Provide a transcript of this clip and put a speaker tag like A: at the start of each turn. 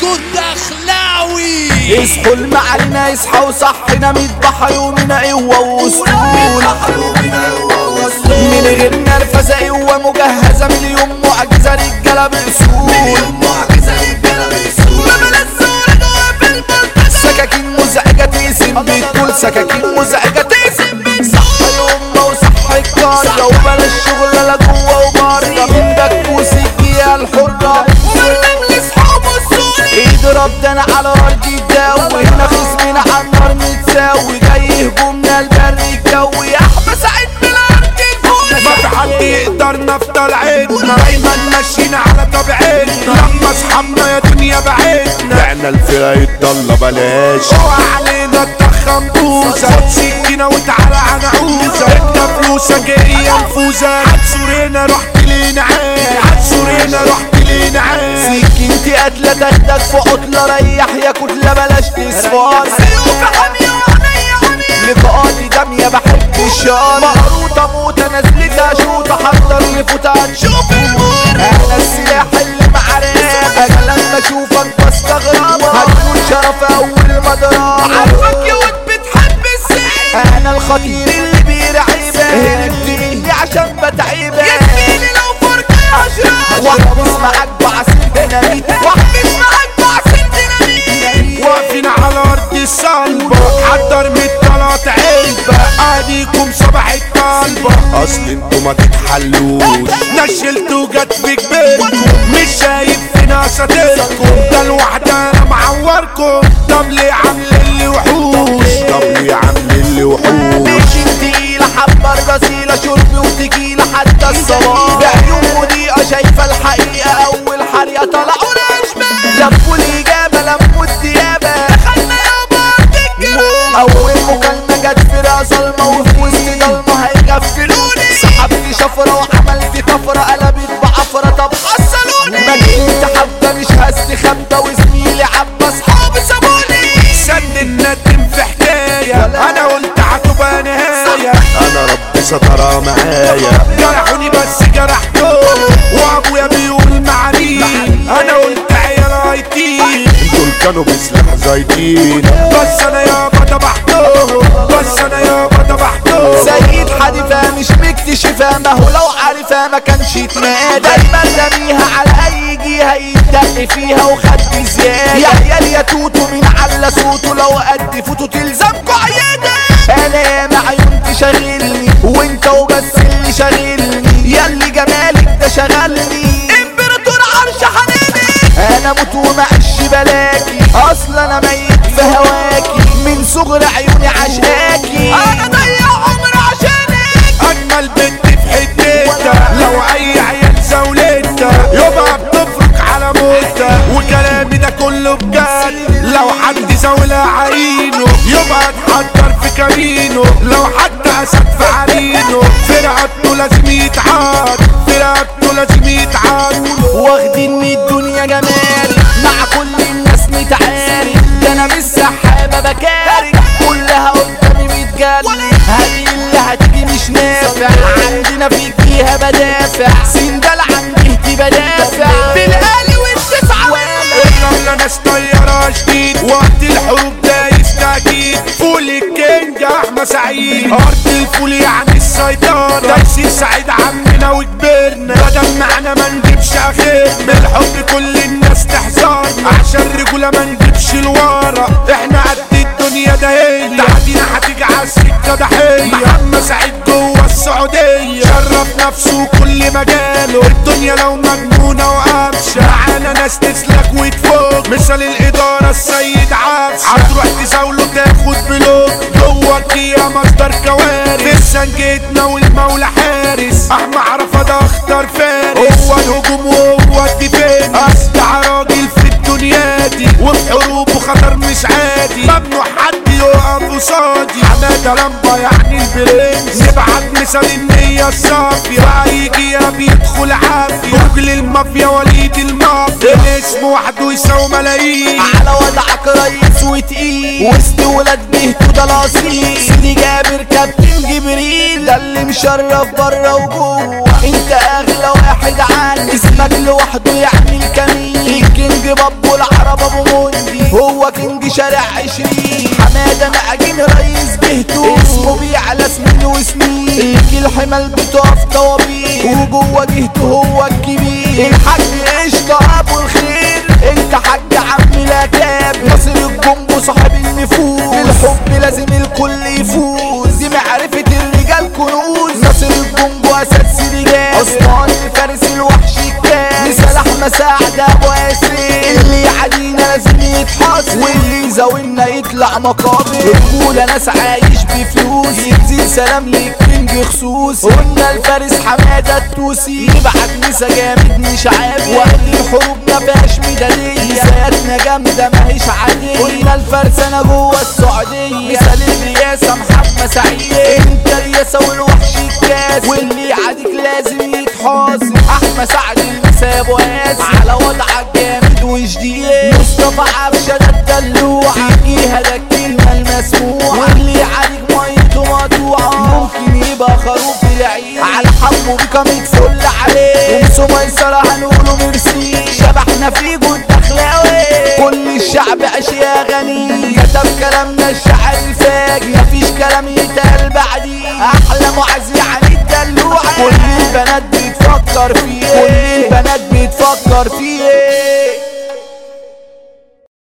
A: عبدو الدخلاوي
B: اصحوا المعلنا اصحى وصحنا مذبح يومنا قوة واسطول من غير نرفزة قوة مجهزة مليون معجزة رجالة بأصول سكاكين مزعجة تقسم بتقول سكاكين مزعجة تقسم صح يومنا وصح القارة وبلاش شغل لا جوه وبره من بكوس الجيال الحرة اضرب ده انا على ارض الدو هنا خصمنا على النار متساوي جاي هجومنا البر الجوي احمد سعيد من الارض
C: ما في حد يقدر نفضل عيدنا دايما ماشيين على طبيعتنا لما اصحابنا يا دنيا بعدنا بعنا الفرقة يتضل بلاش اوعى علينا تضخم بوزة خد سكينة وتعالى على عوزة انت فلوسك هي نفوذة هتسورينا رحت لينا عين هتسورينا رحت لينا عين
B: سكينتي قاتلة تاخدك في عطلة ريح يا كتلة بلاش تصفار لقاءاتي دمية بحب الشام مقروطة موتة نزلتها شوطة حضر لفوتة هتشوف الموت انا السلاح اللي معرفك لما اشوفك بستغرب هتكون شرف اول مضرب عارفك يا واد بتحب السيف انا الخطير اللي بيرعبك هربت مني عشان بتعبك يكفيني لو فرقة اشرب واحبس معاك بعصير ديناميت واحبس معاك بعصير ديناميت
C: واقفين على ارض الصلبة حضر من الطلات علبة اديكم صباح الطلبة اصل انتوا ما تتحلوش نشلتوا جت في جبينكم مش شايف فينا ساتركم ده الوحدة انا معوركم طب ليه عاملين لي وحوش طب ليه عاملين لي وحوش
B: مش تقيلة حبة الرصيلة شرب وتقيلة حتى الصباح بعيون مضيئة شايفة الحقيقة أول حريقة طلعوا الأشبال لفوا الإجابة لموا الديابة دخلنا يابا الجيران أول مكالمة جت في راس ظلمة وفي وسط ضلمة هيغفلوني سحبت شفرة وعملت طفرة قلبت بعفرة طب حصلوني مجنون حبة مش هستخبى وزميلي عبى أصحابي سابوني
C: سن الندم في حكاية انا قلت هتبقى نهاية انا ربي سترى معايا جرحوني بس جرحتهم وابويا بيقول معاني انا قلت عيال هايتين دول كانوا بسلاح زايدين بس انا يابا ذبحتهم بس انا يابا ذبحتهم
B: سيد حديثة مش مكتشفة ما هو لو عارفة ما كانش يتنادى دايما رميها على اي جهة يتدق فيها وخد زيادة يا عيال يا توتو من على صوته لو قد فوتو تلزمكوا عيادة انا يا معيون تشغلني وانت وبس اللي شاغلني يا اللي جمالك ده شغلني امبراطور عرش حنيني انا موت ومعش بلاكي اصلا انا ميت في هواكي من صغر عيوني عشقاكي انا ضيع عمري عشانك
C: اجمل بنت في حتتها لو اي عيال زولتها يبقى بتفرق على موتها وكلامي ده كله بجد لو حد زاولها عينه يبقى اتحضر في كمينه لو حد اسد في عرينه فرقته لازم يتعاد فرقته لازم يتعاد
B: واخدين من الدنيا جمال مع كل الناس متعارك ده انا مش سحابة بكارك كلها قدامي متجلي هذه اللي هتيجي مش نافع عندنا في الجهة بدافع سندال عندي اهتي بدافع بالقالي والتسعة
C: الرملة ناس طيارة جديد وقت الحروب دايس تأكيد فول الكينج أحمد سعيد أرض الفول يعني السيطرة تأسيس سعيد عمنا وكبرنا بدل معنا ما نجيبش أخير من الحب كل الناس تحذرنا عشان رجولة ما نجيبش لورا احنا قد الدنيا ده هي تعدينا هتيجي على السكة ضحية محمد سعيد جوه السعودية شرف نفسه كل مجاله الدنيا لو مجنونة وقفشة معانا ناس تسلك وتفوق مثال الإدارة السيد عبش هتروح تزاوله تاخد بلوك جوه الجية مصدر كوارث في سنجتنا والمولى حارس أحمى عرفة ده اختار فارس هو الهجوم وهو الديفنس أصدع راجل في الدنيا دي وفي حروبه خطر مش عادي ممنوع حد يقف قصادي حمادة لمبة يعني البرنس نبعت مثال النية الصافية هيجي يا بيدخل عافية راجل المافيا وليد المافيا الاسم وحده يساوي ملايين
B: على وضعك ريس وتقيل وسط ولاد بهتو ده الاصيل سيدي جابر كابتن جبريل ده اللي مشرف بره وجوه انت اغلى واحد عني اسمك لوحده يعمل كمين الكينج بابو العرب ابو وقت شارع عشرين حمادة معجين رئيس جهته اسمه بيعلى سنين وسنين يجي الحمل بتقف طوابير وجوه جهته هو الكبير الحاج قشطة ابو الخير انت حاج عم الاكاب ناصر الجنبو صاحب النفوذ بالحب لازم الكل يفوز دي معرفة الرجال كنوز ناصر الجنبو اساس رجال عثمان الفارس الوحش الكاس مثال احمد سعد ابو ياسين اللي يعادينا لازم يتحاسب واللي يزاولنا يطلع مقابر رجولة ناس عايش بفلوس يدي سلام للكينج خصوص قلنا الفارس حمادة التوسي يبعت مسا جامد مش عابر وقت الحروب ما فيهاش ميدالية سيادنا جامدة ماهيش عادية قلنا الفرسانة جوه السعودية مثال الرياسة محمد سعيد انت الرياسة والوحش الكاس واللي يعاديك لازم يتحاسب احمد سعد المسا ابو قاسم على وضعك جامد وجديد مصطفى عبشة ده الدلوع فيها ده الكلمة المسموعة واللي يعالج ميته مقطوعة ممكن يبقى خروف العيد على حمو بيكا متفل عليه ومسو ميسرة هنقوله ميرسي شبحنا في جود دخلاوي كل الشعب اشياء غني كتب كلامنا الشعر الفاجر مفيش كلام يتقال بعديه احلى معزي عن الدلوعة كل البنات بتفكر فيه كل البنات بتفكر فيه